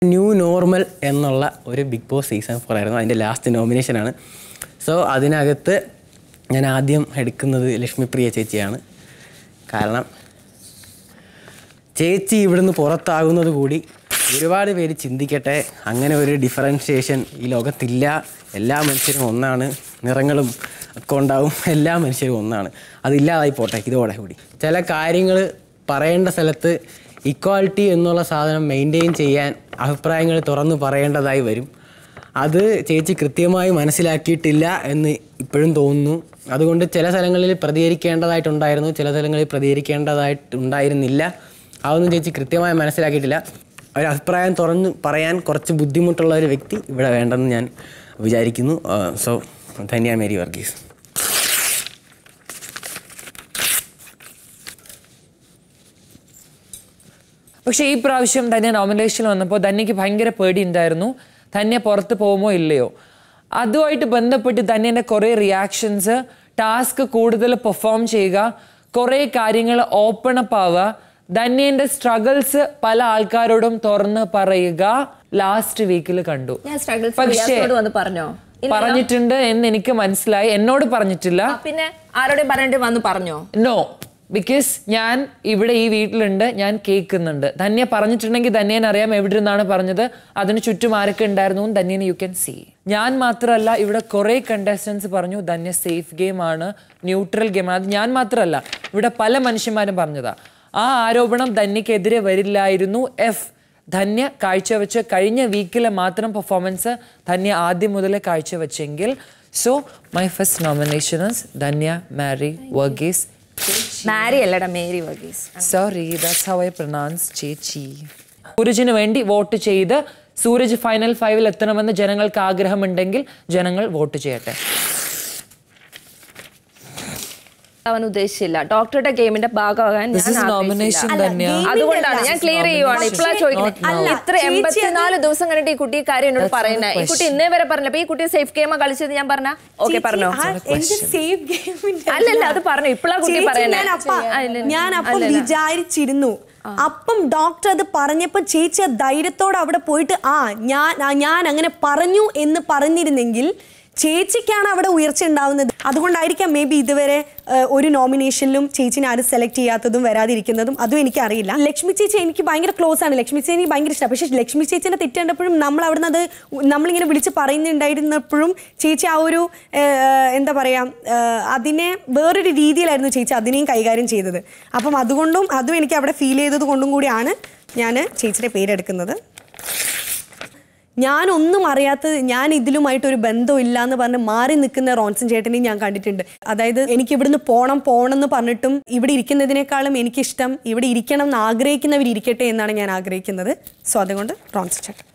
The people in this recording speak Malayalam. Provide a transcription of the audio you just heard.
ന്യൂ നോർമൽ എന്നുള്ള ഒരു ബിഗ് ബോസ് സീസൺ ഫോർ ആയിരുന്നു അതിൻ്റെ ലാസ്റ്റ് നോമിനേഷനാണ് സോ അതിനകത്ത് ഞാൻ ആദ്യം എടുക്കുന്നത് ലക്ഷ്മിപ്രിയ ചേച്ചിയാണ് കാരണം ചേച്ചി ഇവിടുന്ന് പുറത്താകുന്നത് കൂടി ഒരുപാട് പേര് ചിന്തിക്കട്ടെ അങ്ങനെ ഒരു ഡിഫറൻഷിയേഷൻ ഈ ലോകത്തില്ല എല്ലാ മനുഷ്യരും ഒന്നാണ് നിറങ്ങളും ഒക്കെ ഉണ്ടാവും എല്ലാ മനുഷ്യരും ഒന്നാണ് അതില്ലാതായി പോട്ടെ ഇതോടെ കൂടി ചില കാര്യങ്ങൾ പറയേണ്ട സ്ഥലത്ത് ഇക്വാലിറ്റി എന്നുള്ള സാധനം മെയിൻറ്റെയിൻ ചെയ്യാൻ അഭിപ്രായങ്ങൾ തുറന്ന് പറയേണ്ടതായി വരും അത് ചേച്ചി കൃത്യമായി മനസ്സിലാക്കിയിട്ടില്ല എന്ന് ഇപ്പോഴും തോന്നുന്നു അതുകൊണ്ട് ചില സ്ഥലങ്ങളിൽ പ്രതികരിക്കേണ്ടതായിട്ടുണ്ടായിരുന്നു ചില സ്ഥലങ്ങളിൽ പ്രതികരിക്കേണ്ടതായിട്ടുണ്ടായിരുന്നില്ല അതൊന്നും ചേച്ചി കൃത്യമായി മനസ്സിലാക്കിയിട്ടില്ല ഒരു അഭിപ്രായം തുറന്ന് പറയാൻ കുറച്ച് ബുദ്ധിമുട്ടുള്ള ഒരു വ്യക്തി ഇവിടെ വേണ്ടെന്ന് ഞാൻ വിചാരിക്കുന്നു സോ ധന്യ മേരി വർഗീസ് പക്ഷേ ഈ പ്രാവശ്യം തന്നെ നോമിനേഷൻ വന്നപ്പോൾ ധന്യക്ക് ഭയങ്കര പേടി ഉണ്ടായിരുന്നു ധന്യ പുറത്ത് പോകുമോ ഇല്ലയോ അതുമായിട്ട് ബന്ധപ്പെട്ട് ധന്യൻ്റെ കുറേ റിയാക്ഷൻസ് ടാസ്ക് കൂടുതൽ പെർഫോം ചെയ്യുക കുറേ കാര്യങ്ങൾ ഓപ്പൺ അപ്പ് ആവുക ധന്യൻ്റെ സ്ട്രഗിൾസ് പല ആൾക്കാരോടും തുറന്ന് പറയുക ലാസ്റ്റ് വീക്കിൽ കണ്ടു ഞാൻ സ്ട്രഗിൾസ് പക്ഷേ റിയാസിനോട് വന്ന് പറഞ്ഞോ ഇല്ലല്ലോ. പറഞ്ഞിട്ടുണ്ട് എന്ന് എനിക്ക് മനസ്സിലായി എന്നോട് പറഞ്ഞിട്ടില്ല ആ, പിന്നെ ആരോടെയും പറഞ്ഞിട്ട് വന്ന് പറഞ്ഞോ നോ ബിക്കോസ് ഞാൻ ഇവിടെ ഈ വീട്ടിലുണ്ട് ഞാൻ കേൾക്കുന്നുണ്ട് ധന്യ പറഞ്ഞിട്ടുണ്ടെങ്കിൽ ധന്യൻ അറിയാം എവിടെ നിന്നാണ് പറഞ്ഞത് അതിന് ചുറ്റും ആരൊക്കെ ഉണ്ടായിരുന്നു എന്ന് ധന്യന് യു ക്യാൻ സീ ഞാൻ മാത്രമല്ല ഇവിടെ കുറേ കണ്ടസ്റ്റൻസ് പറഞ്ഞു ധന്യ സേഫ് ഗെയിം ആണ് ന്യൂട്രൽ ഗെയിം ആണ് അത് ഞാൻ മാത്രമല്ല ഇവിടെ പല മനുഷ്യന്മാരും പറഞ്ഞതാ ആ ആരോപണം ധന്യക്കെതിരെ വരില്ലായിരുന്നു എഫ് ധന്യ കാഴ്ചവെച്ച കഴിഞ്ഞ വീക്കിലെ മാത്രം പെർഫോമൻസ് ധന്യ ആദ്യം മുതലേ കാഴ്ചവെച്ചെങ്കിൽ so my first nomination Dhanya Mari Varghese Mari അല്ലടാ Mary Varghese sorry that's how I pronounce ചേച്ചി സൂരജിന് വേണ്ടി വോട്ട് ചെയ്ത് സൂരജ് ഫൈനൽ ഫൈവിൽ എത്തണമെന്ന് ജനങ്ങൾക്ക് ആഗ്രഹമുണ്ടെങ്കിൽ ജനങ്ങൾ വോട്ട് ചെയ്യട്ടെ അവൻ ഉദ്ദേശിച്ചില്ല ഡോക്ടറുടെ ഗെയിമിന്റെ ഭാഗമാകാൻ This is ഞാൻ nomination ആഗ്രഹിച്ചില്ല. തന്നെയാ. game അതുകൊണ്ടാണ് ഞാൻ ക്ലിയർ ചെയ്യുവാണ് ഇപ്പഴാ ചോദിക്കുന്നത് Not now. ഇത്ര എൺപത്തിനാല് ദിവസം കണ്ടിട്ട് ഈ കുട്ടി ഈ കാര്യം എന്നോട് That's not a പറയുന്നത് ഈ കുട്ടി question. ഇന്നേ വരെ പറഞ്ഞില്ല അപ്പൊ ഈ കുട്ടി സേഫ് ഗെയിമാ കളിച്ചത് ഞാൻ പറഞ്ഞ ഓക്കെ പറഞ്ഞോ സേഫ് ഗെയിമിന്റെ അല്ലല്ല അത് പറഞ്ഞു ഇപ്പഴാ കുട്ടി ചേച്ചി, പറയുന്നത് ഞാൻ അപ്പ- ഞാൻ അപ്പം വിചാരിച്ചിരുന്നു അപ്പം ഡോക്ടർ അത് പറഞ്ഞപ്പോ ചേച്ചി ആ ധൈര്യത്തോടെ അവിടെ പോയിട്ട് ആ ഞാൻ ആ, ഞാൻ അങ്ങനെ പറഞ്ഞു എന്ന് പറഞ്ഞിരുന്നെങ്കിൽ ചേച്ചിക്കാണ് അവിടെ ഉയർച്ച ഉണ്ടാവുന്നത് അതുകൊണ്ടായിരിക്കാം മേ ബി ഇതുവരെ ഏഹ്, ഒരു നോമിനേഷനിലും ചേച്ചിനെ ആരും സെലക്ട് ചെയ്യാത്തതും വരാതിരിക്കുന്നതും അതും എനിക്കറിയില്ല ലക്ഷ്മി ചേച്ചി എനിക്ക് ഭയങ്കര ക്ലോസ് ആണ് ലക്ഷ്മി ചേച്ചി എനിക്ക് ഭയങ്കര ഇഷ്ടമാണ് പക്ഷേ ലക്ഷ്മി ചേച്ചിനെ തെറ്റേണ്ടപ്പോഴും നമ്മൾ അവിടുന്ന് അത് നമ്മളിങ്ങനെ വിളിച്ച് പറയുന്നുണ്ടായിരുന്നപ്പോഴും ചേച്ചി ആ ഒരു ഏഹ്, എന്താ പറയുക അതിനെ വേറൊരു രീതിയിലായിരുന്നു ചേച്ചി അതിനെയും കൈകാര്യം ചെയ്തത് അപ്പം അതുകൊണ്ടും അതും എനിക്ക് അവിടെ ഫീൽ ചെയ്തത് കൊണ്ടും കൂടിയാണ് ഞാൻ ചേച്ചിയുടെ പേരെടുക്കുന്നത് ഞാനൊന്നും അറിയാത്തത് ഞാൻ ഇതിലുമായിട്ട് ഒരു ബന്ധമില്ല എന്ന് പറഞ്ഞ് മാറി നിൽക്കുന്ന റോൺസൺ ചേട്ടനെയും ഞാൻ കണ്ടിട്ടുണ്ട് അതായത് എനിക്ക് ഇവിടുന്ന് പോണം പോണം എന്ന് പറഞ്ഞിട്ടും ഇവിടെ ഇരിക്കുന്നതിനേക്കാളും എനിക്കിഷ്ടം ഇവിടെ ഇരിക്കണം എന്ന് ആഗ്രഹിക്കുന്നവർ ഇരിക്കട്ടെ എന്നാണ് ഞാൻ ആഗ്രഹിക്കുന്നത് സോ അതുകൊണ്ട് റോൺസൺ ചേട്ടൻ